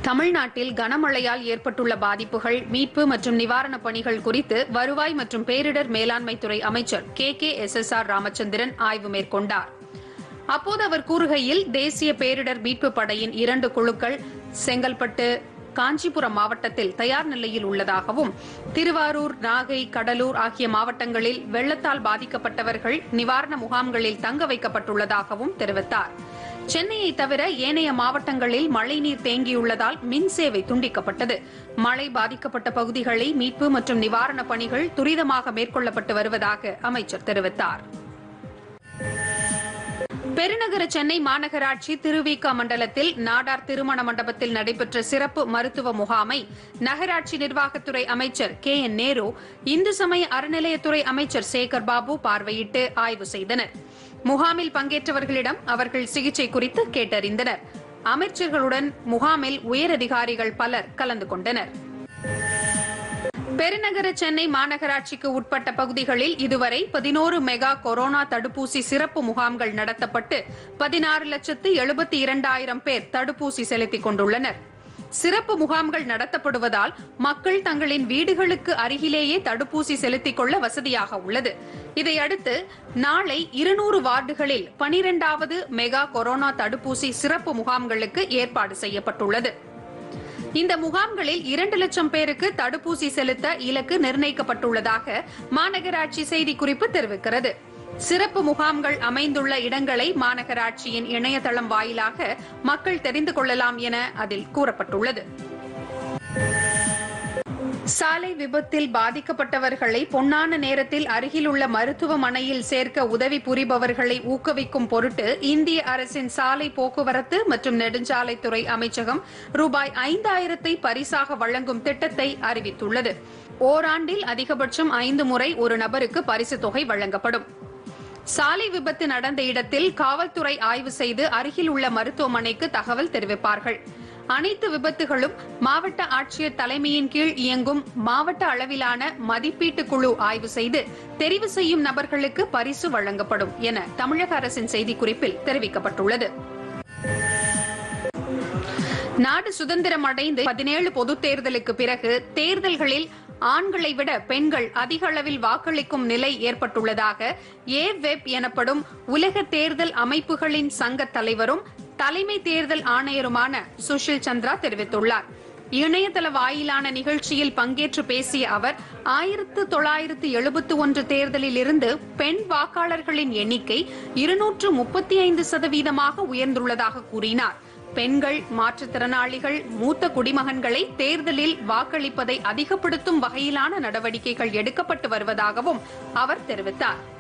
தமிழ்நாட்டில் கனமழையால் ஏற்பட்டுள்ள பாதிப்புகள் மீட்பு மற்றும் நிவாரணப் பணிகள் குறித்து வருவாய் மற்றும் பேரிடர் மேலாண்மைத்துறை அமைச்சர் K K S S R Ramachandran ஆய்வு மேற்கொண்டார் அப்போது அவர் கூறுகையில் தேசிய பேரிடர் மீட்பு படையின் இரண்டு குழுக்கள் செங்கல்பட்டு காஞ்சிபுரம் மாவட்டத்தில் தயார் நிலையில் உள்ளதாகவும் திருவாரூர் நாகை கடலூர் ஆகிய மாவட்டங்களில் வெள்ளத்தால் பாதிக்கப்பட்டவர்கள் நிவாரண முகாம்களில் தங்க வைக்கப்பட்டுள்ளதாகவும் தெரிவித்தார் சென்னையை தவிர ஏனைய மாவட்டங்களில் மழைநீர் தேங்கியுள்ளதால் மின் சேவை துண்டிக்கப்பட்டது மழை பாதிக்கப்பட்ட பகுதிகளை மீட்பு மற்றும் நிவாரணப் பணிகள் துரிதமாக மேற்கொள்ளப்பட்டு வருவதாக அமைச்சர் தெரிவித்தார் பெருநகர சென்னை மாநகராட்சி திருவிக மண்டலத்தில் நாடார் திருமண மண்டபத்தில் நடைபெற்ற சிறப்பு மருத்துவ முகாமை நகராட்சி நிர்வாகத்துறை அமைச்சர் கே என் நேரு இந்து சமய அறநிலையத்துறை அமைச்சர் சேகர் பாபு பார்வையிட்டு ஆய்வு செய்தனர் முகாமில் பங்கேற்றவர்களிடம் அவர்கள் சிகிச்சை குறித்து கேட்டறிந்தனர் அமைச்சர்களுடன் முகாமில் உயரதிகாரிகள் பலர் கலந்து கொண்டனர் பெருநகர சென்னை மாநகராட்சிக்கு உட்பட்ட பகுதிகளில் இதுவரை பதினோரு மெகா கொரோனா தடுப்பூசி சிறப்பு முகாம்கள் நடத்தப்பட்டு பதினாறு லட்சத்து எழுபத்தி இரண்டாயிரம் பேர் தடுப்பூசி செலுத்திக் கொண்டுள்ளனர் சிறப்பு முகாம்கள் நடத்தப்படுவதால் மக்கள் தங்களின் வீடுகளுக்கு அருகிலேயே தடுப்பூசி செலுத்திக் கொள்ள வசதியாக உள்ளது இதையடுத்து நாளை இருநூறு வார்டுகளில் பனிரெண்டாவது மெகா கொரோனா தடுப்பூசி சிறப்பு முகாம்களுக்கு ஏற்பாடு செய்யப்பட்டுள்ளது இந்த முகாம்களில் இரண்டு லட்சம் பேருக்கு தடுப்பூசி செலுத்த இலக்கு நிர்ணயிக்கப்பட்டுள்ளதாக மாநகராட்சி செய்திக்குறிப்பு தெரிவிக்கிறது சிறப்பு முகாம்கள் அமைந்துள்ள இடங்களை மாநகராட்சியின் இணையதளம் வாயிலாக மக்கள் தெரிந்து கொள்ளலாம் என அதில் கூறப்பட்டுள்ளது சாலை விபத்தில் பாதிக்கப்பட்டவர்களை பொன்னான நேரத்தில் அருகிலுள்ள மருத்துவமனையில் சேர்க்க உதவி புரிபவர்களை ஊக்குவிக்கும் பொருட்டு இந்திய அரசின் சாலை போக்குவரத்து மற்றும் நெடுஞ்சாலைத்துறை அமைச்சகம் ரூபாய் ஐந்தாயிரத்தை பரிசாக வழங்கும் திட்டத்தை அறிவித்துள்ளது ஓராண்டில் அதிகபட்சம் ஐந்து முறை ஒரு நபருக்கு பரிசுத் தொகை வழங்கப்படும் சாலை விபத்து நடந்த இடத்தில் காவல்துறை ஆய்வு செய்து அருகில் உள்ள மருத்துவமனைக்கு தகவல் தெரிவிப்பார்கள் அனைத்து விபத்துகளும் மாவட்ட ஆட்சியர் தலைமையின் கீழ் இயங்கும் மாவட்ட அளவிலான மதிப்பீட்டு குழு ஆய்வு செய்து தெரிவு செய்யும் நபர்களுக்கு பரிசு வழங்கப்படும் என தமிழக அரசின் செய்திக்குறிப்பில் தெரிவிக்கப்பட்டுள்ளது நாடு சுதந்திரம் அடைந்து பதினேழு பொதுத் தேர்தலுக்கு பிறகு தேர்தல்களில் ஆண்களை விட பெண்கள் அதிக அளவில் வாக்களிக்கும் நிலை ஏற்பட்டுள்ளதாக ஏ வெப் எனப்படும் உலக தேர்தல் அமைப்புகளின் சங்க தலைவரும் தலைமை தேர்தல் ஆணையருமான சுஷில் சந்திரா தெரிவித்துள்ளார் இணையதள வாயிலான நிகழ்ச்சியில் பங்கேற்று பேசிய அவர் ஆயிரத்து தொள்ளாயிரத்து எழுபத்தி ஒன்று தேர்தலில் இருந்து பெண் வாக்காளர்களின் எண்ணிக்கை இருநூற்று முப்பத்தி ஐந்து சதவீதமாக உயர்ந்துள்ளதாக கூறினார் பெண்கள் மாற்றுத்திறனாளிகள் மூத்த குடிமகன்களை தேர்தலில் வாக்களிப்பதை அதிகப்படுத்தும் வகையிலான நடவடிக்கைகள் எடுக்கப்பட்டு வருவதாகவும் அவர் தெரிவித்தார்